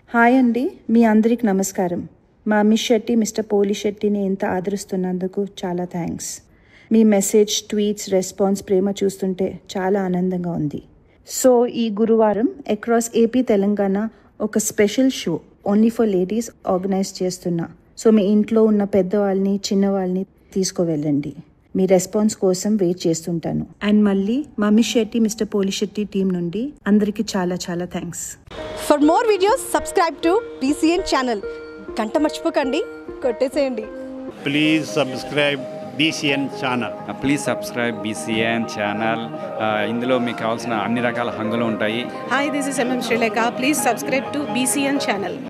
Hi అండి మీ అందరికి నమస్కారం మా మిస్ శెట్టి మిస్టర్ పోలి శెట్టిని ఇంత ఆదరిస్తున్నందుకు చాలా థ్యాంక్స్ మీ మెసేజ్ ట్వీట్స్ రెస్పాన్స్ ప్రేమ చూస్తుంటే చాలా ఆనందంగా ఉంది సో ఈ గురువారం అక్రాస్ ఏపీ తెలంగాణ ఒక special show only for ladies organise చేస్తున్నా సో మీ ఇంట్లో ఉన్న పెద్దవాళ్ళని చిన్నవాళ్ళని తీసుకువెళ్ళండి మీ రెస్పాన్స్ కోసం వెయిట్ చేస్తుంటాను అండ్ మళ్ళీ మా మిస్ శెట్టి మిస్టర్ పోలి శెట్టి టీం నుండి అందరికీ చాలా చాలా thanks for more videos subscribe to BCN channel గంట మర్చిపోకండి కొట్టేసేయండి please subscribe BCN channel please subscribe BCN channel ఇందులో మీకు కావాల్సిన అన్ని రకాల హంగులు ఉంటాయి Hi, this is MM Sri Lanka. Please subscribe to BCN channel.